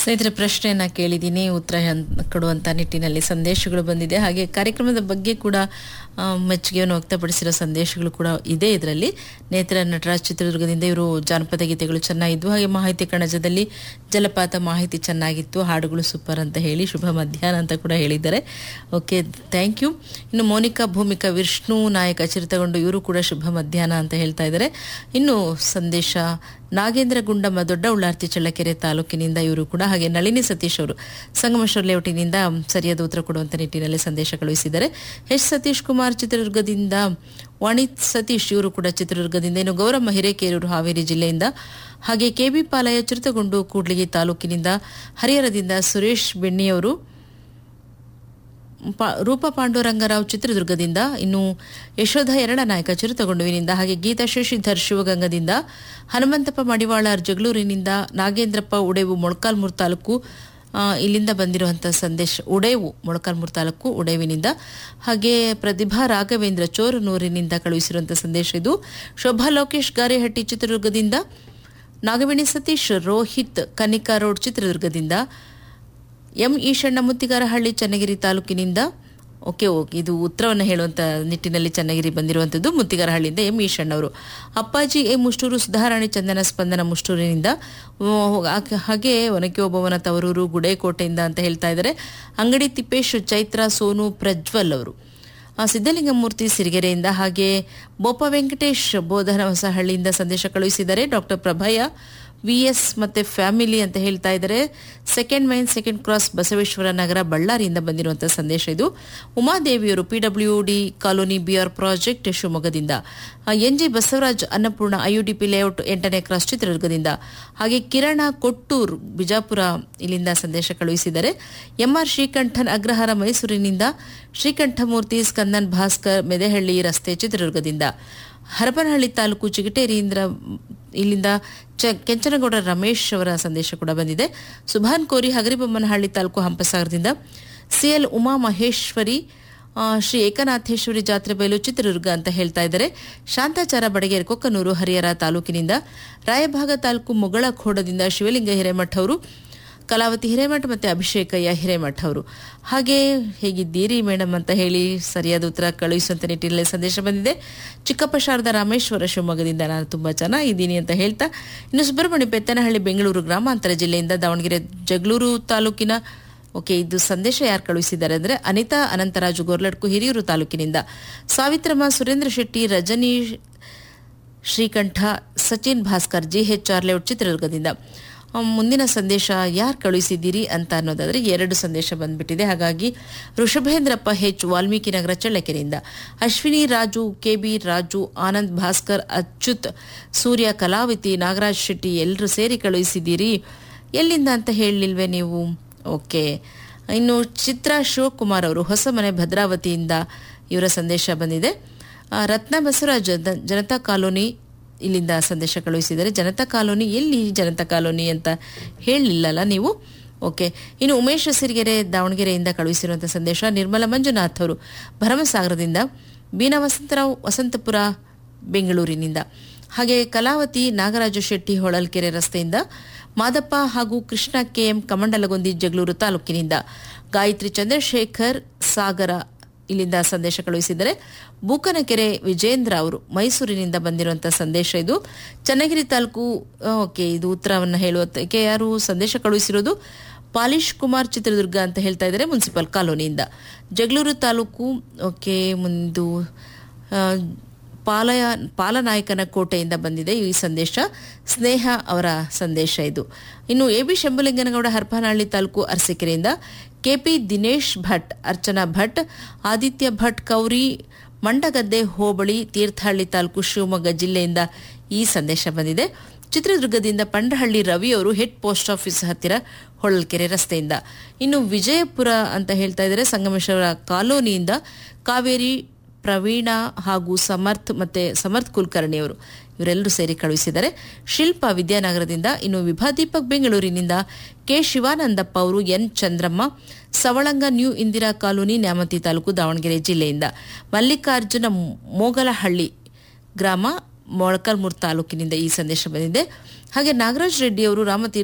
ಸ್ನೇಹಿತರೆ ಪ್ರಶ್ನೆಯನ್ನ ಕೇಳಿದ್ದೀನಿ ಉತ್ತರ ಹನ್- ಕೊಡುವಂತ ನಿಟ್ಟಿನಲ್ಲಿ ಸಂದೇಶಗಳು ಬಂದಿದೆ ಹಾಗೆ ಕಾರ್ಯಕ್ರಮದ ಬಗ್ಗೆ ಕೂಡ ಆ, ಮೆಚ್ಚುಗೆಯನ್ನು ವ್ಯಕ್ತಪಡಿಸಿರೋ ಸಂದೇಶಗಳು ಕೂಡ ಇದೆ ಇದರಲ್ಲಿ ನೇತ್ರ ನಟರಾಜ್ ಚಿತ್ರದುರ್ಗದಿಂದ ಇವರು ಜಾನಪದ ಗೀತೆಗಳು ಚೆನ್ನಾಗಿದ್ವು ಹಾಗೆ ಮಾಹಿತಿ ಕಣಜದಲ್ಲಿ ಜಲಪಾತ ಮಾಹಿತಿ ಚೆನ್ನಾಗಿತ್ತು ಹಾಡುಗಳು ಸೂಪರ್ ಅಂತ ಹೇಳಿ ಶುಭ ಮಧ್ಯಾಹ್ನ ಅಂತ ಕೂಡ ಹೇಳಿದ್ದಾರೆ ಓಕೆ ಥ್ಯಾಂಕ್ ಯು ಇನ್ನು ಮೋನಿಕಾ ಭೂಮಿಕಾ ವಿಷ್ಣು ನಾಯಕ ಚಿರತಗೊಂಡು ಇವರು ಕೂಡ ಶುಭ ಮಧ್ಯಾಹ್ನ ಅಂತ ಹೇಳ್ತಾ ಇದ್ದಾರೆ ಇನ್ನು ಸಂದೇಶ ನಾಗೇಂದ್ರ ಗುಂಡಮ್ಮ ದೊಡ್ಡ ಉಳ್ಳಾರ್ತಿ ಚಳ್ಳಕೆರೆ ತಾಲೂಕಿನಿಂದ ಇವರು ಕೂಡ ಹಾಗೆ ನಳಿನಿ ಸತೀಶ್ ಅವರು ಸಂಗಮೇಶ್ವರ ಲೇಔಟಿನಿಂದ ಸರಿಯಾದ ಉತ್ತರ ಕೊಡುವಂತ ನಿಟ್ಟಿನಲ್ಲಿ ಸಂದೇಶ ಕಳುಹಿಸಿದ್ದಾರೆ ಎಚ್ ಸತೀಶ್ ಕುಮಾರ್ ಚಿತ್ರದುರ್ಗದಿಂದ ವಾಣಿ ಸತೀಶ್ ಇವರು ಕೂಡ ಚಿತ್ರದುರ್ಗದಿಂದ ಇನ್ನು ಗೌರಮ್ಮ ಹಿರೇಕೇರೂರು ಹಾವೇರಿ ಜಿಲ್ಲೆಯಿಂದ ಹಾಗೆ ಕೆಬಿ ಪಾಲಯ ಚಿರತಗೊಂಡು ಕೂಡ್ಲಿಗಿ ತಾಲೂಕಿನಿಂದ ಹರಿಹರದಿಂದ ಸುರೇಶ್ ಬೆಣ್ಣಿಯವರು ಪಾ- ರೂಪ ಪಾಂಡುರಂಗರಾವ್ ಚಿತ್ರದುರ್ಗದಿಂದ ಇನ್ನು ಯಶೋಧ ಎರಡ ನಾಯಕ ಚಿರುತಗೊಂಡುವಿನಿಂದ ಹಾಗೆ ಗೀತಾ ಶಶಿಧರ್ ಶಿವಗಂಗದಿಂದ ಹನುಮಂತಪ್ಪ ಮಡಿವಾಳರ್ ಜಗಳೂರಿನಿಂದ ನಾಗೇಂದ್ರಪ್ಪ ಉಡೇವು ಮೊಳಕಾಲ್ಮೂರು ತಾಲೂಕು ಆ, ಇಲ್ಲಿಂದ ಬಂದಿರುವಂತಹ ಸಂದೇಶ ಉಡೇವು ಮೊಳಕಾಲ್ಮೂರು ತಾಲೂಕು ಉಡೇವಿನಿಂದ ಹಾಗೆ ಪ್ರತಿಭಾ ರಾಘವೇಂದ್ರ ಚೋರನೂರಿನಿಂದ ಕಳುಹಿಸಿರುವಂತಹ ಸಂದೇಶ ಇದು ಶೋಭಾ ಲೋಕೇಶ್ ಗಾರೆಹಟ್ಟಿ ಚಿತ್ರದುರ್ಗದಿಂದ ನಾಗವೇಣಿ ಸತೀಶ್ ರೋಹಿತ್ ಕನಿಕಾ ರೋಡ್ ಚಿತ್ರದುರ್ಗದಿಂದ ಎಂ ಈಶಣ್ಣ ಮುತ್ತಿಗಾರಹಳ್ಳಿ ಚನ್ನಗಿರಿ ತಾಲೂಕಿನಿಂದ ಓಕೆ ಓಕೆ ಇದು ಉತ್ತರವನ್ನು ಹೇಳುವಂತ ನಿಟ್ಟಿನಲ್ಲಿ ಚನ್ನಗಿರಿ ಬಂದಿರುವಂಥದ್ದು ಮುತ್ತಿಗಾರಹಳ್ಳಿಯಿಂದ ಎಂ ಈಶಣ್ಣ ಅವರು ಅಪ್ಪಾಜಿ ಎ ಮುಷ್ಟೂರು ಸುಧಾರಾಣಿ ಚಂದನ ಸ್ಪಂದನ ಮುಷ್ಟೂರಿನಿಂದ ಓ, ಹಾಗೆ- ಹಾಗೆ ಒನಕೆ ಓಬವ್ವನ ತವರೂರು ಗುಡೇಕೋಟೆಯಿಂದ ಅಂತ ಹೇಳ್ತಾ ಇದ್ದಾರೆ ಅಂಗಡಿ ತಿಪ್ಪೇಶ್ ಚೈತ್ರ ಸೋನು ಪ್ರಜ್ವಲ್ ಅವರು ಆ, ಸಿದ್ದಲಿಂಗಮೂರ್ತಿ ಸಿರಿಗೆರೆಯಿಂದ ಹಾಗೆ ಬೋಪ ವೆಂಕಟೇಶ್ ಬೋಧನ ಹೊಸಹಳ್ಳಿಯಿಂದ ಸಂದೇಶ ಕಳುಹಿಸಿದ್ದಾರೆ ಡಾಕ್ಟರ್ ಪ್ರಭಯ ವಿ ಎಸ್ ಮತ್ತೆ ಫ್ಯಾಮಿಲಿ ಅಂತ ಹೇಳ್ತಾ ಇದ್ದಾರೆ second main second cross Basaveshwara Nagara ಬಳ್ಳಾರಿಯಿಂದ ಬಂದಿರುವಂತಹ ಸಂದೇಶ ಇದು ಉಮಾದೇವಿಯವರು PW D colony BR project ಶಿವಮೊಗ್ಗದಿಂದ N G Basavaraj Annapurna IUDP layout ಎಂಟನೇ ಕ್ರಾಸ್ ಚಿತ್ರದುರ್ಗದಿಂದ ಹಾಗೆ ಕಿರಣ ಕೊಟ್ಟೂರ್ ಬಿಜಾಪುರ ಇಲ್ಲಿಂದ ಸಂದೇಶ ಕಳುಹಿಸಿದ್ದಾರೆ ಎಂಆರ್ ಶ್ರೀಕಂಠನ್ ಅಗ್ರಹಾರ ಮೈಸೂರಿನಿಂದ ಶ್ರೀಕಂಠಮೂರ್ತಿ ಸ್ಕಂದನ್ ಭಾಸ್ಕರ್ ಮೆದೆಹಳ್ಳಿ ರಸ್ತೆ ಚಿತ್ರದುರ್ಗದಿಂದ ಹರಪನಹಳ್ಳಿ ತಾಲೂಕು ಚಿಗಟೇರಿಯಿಂದ ಇಲ್ಲಿಂದ ಚ ಕೆಂಚನಗೌಡ ರಮೇಶ್ ಅವರ ಸಂದೇಶ ಕೂಡ ಬಂದಿದೆ ಸುಭಾನ್ ಕೋರಿ ಹಗರಿಬೊಮ್ಮನಹಳ್ಳಿ ತಾಲೂಕು ಹಂಪಸಾಗರದಿಂದ ಸಿಎಲ್ ಉಮಾ ಮಹೇಶ್ವರಿ ಆ, ಶ್ರೀ ಏಕನಾಥೇಶ್ವರಿ ಜಾತ್ರೆ ಬಯಲು ಚಿತ್ರದುರ್ಗ ಅಂತ ಹೇಳ್ತಾ ಇದ್ದಾರೆ ಶಾಂತಾಚಾರ ಬಡಗೇರಿ ಕೊಕ್ಕನೂರು ಹರಿಹರ ತಾಲೂಕಿನಿಂದ ರಾಯಭಾಗ ತಾಲೂಕು ಮೊಗಳಖೋಡದಿಂದ ಶಿವಲಿಂಗ ಹಿರೇಮಠ ಅವರು ಕಲಾವತಿ ಹಿರೇಮಠ ಮತ್ತೆ ಅಭಿಷೇಕಯ್ಯ ಹಿರೇಮಠ ಅವರು ಹಾಗೆ ಹೇಗಿದ್ದೀರಿ ಮೇಡಮ್ ಅಂತ ಹೇಳಿ ಸರಿಯಾದ ಉತ್ತರ ಕಳುಹಿಸುವಂತ ನಿಟ್ಟಿನಲ್ಲಿ ಸಂದೇಶ ಬಂದಿದೆ ಚಿಕ್ಕಪ್ಪ ಶಾರದಾ ರಾಮೇಶ್ವರ ಶಿವಮೊಗ್ಗದಿಂದ ನಾನು ತುಂಬಾ ಚೆನ್ನಾಗಿದ್ದೀನಿ ಅಂತ ಹೇಳ್ತಾ ಇನ್ನು ಸುಬ್ರಹ್ಮಣ್ಯ ಪೆತ್ತನಹಳ್ಳಿ ಬೆಂಗಳೂರು ಗ್ರಾಮಾಂತರ ಜಿಲ್ಲೆಯಿಂದ ದಾವಣಗೆರೆ ಜಗಳೂರು ತಾಲೂಕಿನ ಓಕೆ ಇದು ಸಂದೇಶ ಯಾರು ಕಳುಹಿಸಿದ್ದಾರೆ ಅಂದ್ರೆ ಅನಿತಾ ಅನಂತರಾಜು ಗೊರ್ಲಡ್ಕು ಹಿರಿಯೂರು ತಾಲೂಕಿನಿಂದ Savitramma Surendra Shetty Rajani Srikantha Sachin Bhaskar G H R layout ಚಿತ್ರದುರ್ಗದಿಂದ ಆ, ಮುಂದಿನ ಸಂದೇಶ ಯಾರು ಕಳುಹಿಸಿದ್ದೀರಿ ಅಂತ ಅನ್ನೋದಾದ್ರೆ ಎರಡು ಸಂದೇಶ ಬಂದ್ಬಿಟ್ಟಿದೆ ಹಾಗಾಗಿ ಋಷಭೇಂದ್ರಪ್ಪ ಹೆಚ್ ವಾಲ್ಮೀಕಿ ನಗರ ಚಳ್ಳಕೆರೆಯಿಂದ ಅಶ್ವಿನಿ ರಾಜು ಕೆಬಿ ರಾಜು ಆನಂದ್ ಭಾಸ್ಕರ್ ಅಚ್ಯುತ್ ಸೂರ್ಯ ಕಲಾವತಿ ನಾಗರಾಜ್ ಶೆಟ್ಟಿ ಎಲ್ಲರೂ ಸೇರಿ ಕಳುಹಿಸಿದ್ದೀರಿ ಎಲ್ಲಿಂದ ಅಂತ ಹೇಳಲಿಲ್ವೇ ನೀವು ಓಕೆ ಇನ್ನು ಚಿತ್ರ ಶಿವಕುಮಾರ್ ಅವರು ಹೊಸ ಮನೆ ಭದ್ರಾವತಿಯಿಂದ ಇವರ ಸಂದೇಶ ಬಂದಿದೆ ಆ, ರತ್ನ ಬಸವರಾಜ್ ದ- ಜನತಾ ಕಾಲೋನಿ ಇಲ್ಲಿಂದ ಸಂದೇಶ ಕಳುಹಿಸಿದ್ದಾರೆ ಜನತಾ ಕಾಲೋನಿ ಎಲ್ಲಿ ಜನತಾ ಕಾಲೋನಿ ಅಂತ ಹೇಳಲಿಲ್ಲಲ್ಲ ನೀವು ಓಕೆ ಇನ್ನು ಉಮೇಶ್ ಸಿರಿಗೆರೆ ದಾವಣಗೆರೆಯಿಂದ ಕಳುಹಿಸಿರುವಂತಹ ಸಂದೇಶ ನಿರ್ಮಲ ಮಂಜುನಾಥ್ ಅವರು ಭರಮಸಾಗರದಿಂದ ಬೀನಾ ವಸಂತರಾವ್ ವಸಂತಪುರ ಬೆಂಗಳೂರಿನಿಂದ ಹಾಗೆ ಕಲಾವತಿ ನಾಗರಾಜ ಶೆಟ್ಟಿ ಹೊಳಲ್ಕೆರೆ ರಸ್ತೆಯಿಂದ ಮಾದಪ್ಪ ಹಾಗೂ ಕೃಷ್ಣ ಕೆಎಂ ಕಮಂಡಲಗೊಂದಿ ಜಗಳೂರು ತಾಲೂಕಿನಿಂದ ಗಾಯತ್ರಿ ಚಂದ್ರಶೇಖರ್ ಸಾಗರ ಇಲ್ಲಿಂದ ಸಂದೇಶ ಕಳುಹಿಸಿದರೆ ಬೂಕನಕೆರೆ ವಿಜೇಂದ್ರ ಅವರು ಮೈಸೂರಿನಿಂದ ಬಂದಿರುವಂತಹ ಸಂದೇಶ ಇದು ಚನ್ನಗಿರಿ ತಾಲೂಕು ಓಕೆ ಇದು ಉತ್ತರವನ್ನು ಹೇಳುವಕ್ಕೆ ಯಾರು ಸಂದೇಶ ಕಳುಹಿಸಿರೋದು ಪಾಲಿಶ್ ಕುಮಾರ್ ಚಿತ್ರದುರ್ಗ ಅಂತ ಹೇಳ್ತಾ ಇದ್ದಾರೆ ಮುನ್ಸಿಪಲ್ ಕಾಲೋನಿಯಿಂದ ಜಗಳೂರು ತಾಲೂಕು ಓಕೆ ಮುಂದು ಆ, ಪಾಲಯ ಪಾಲನಾಯಕನ ಕೋಟೆಯಿಂದ ಬಂದಿದೆ ಈ ಸಂದೇಶ ಸ್ನೇಹ ಅವರ ಸಂದೇಶ ಇದು ಇನ್ನು ಎ ಬಿ ಶಂಭುಲಿಂಗನಗೌಡ ಹರಪನಹಳ್ಳಿ ತಾಲೂಕು ಅರಸೀಕೆರೆಯಿಂದ ಕೆಪಿ ದಿನೇಶ್ ಭಟ್ ಅರ್ಚನಾ ಭಟ್ ಆದಿತ್ಯ ಭಟ್ ಕೌರಿ ಮಂಡಗದ್ದೆ ಹೋಬಳಿ ತೀರ್ಥಹಳ್ಳಿ ತಾಲೂಕು ಶಿವಮೊಗ್ಗ ಜಿಲ್ಲೆಯಿಂದ ಈ ಸಂದೇಶ ಬಂದಿದೆ ಚಿತ್ರದುರ್ಗದಿಂದ ಪಂಡಹಳ್ಳಿ ರವಿ ಅವರು ಹೆಡ್ ಪೋಸ್ಟ್ ಆಫೀಸ್ ಹತ್ತಿರ ಹೊಳಲ್ಕೆರೆ ರಸ್ತೆಯಿಂದ ಇನ್ನು ವಿಜಯಪುರ ಅಂತ ಹೇಳ್ತಾ ಇದ್ದಾರೆ ಸಂಗಮೇಶ್ವರ ಕಾಲೋನಿಯಿಂದ ಕಾವೇರಿ ಪ್ರವೀಣ ಹಾಗೂ ಸಮರ್ಥ್ ಮತ್ತೆ ಸಮರ್ಥ್ ಕುಲಕರ್ಣಿ ಅವರು ಇವರೆಲ್ಲರೂ ಸೇರಿ ಕಳುಹಿಸಿದ್ದಾರೆ ಶಿಲ್ಪ ವಿದ್ಯಾನಗರದಿಂದ ಇನ್ನು ವಿಭಾದೀಪಕ್ ಬೆಂಗಳೂರಿನಿಂದ ಕೆ ಶಿವಾನಂದಪ್ಪ ಅವರು N Chandramma Savalanga new Indira colony Nyamathi taluk Davanagere ಜಿಲ್ಲೆಯಿಂದ ಮಲ್ಲಿಕಾರ್ಜುನ ಮೋಗಲಹಳ್ಳಿ ಗ್ರಾಮ ಮೊಳಕಲ್ಮೂರು ತಾಲೂಕಿನಿಂದ ಈ ಸಂದೇಶ ಬಂದಿದೆ ಹಾಗೆ ನಾಗರಾಜ್ ರೆಡ್ಡಿ ಅವರು ರಾಮತೀರ್ಥ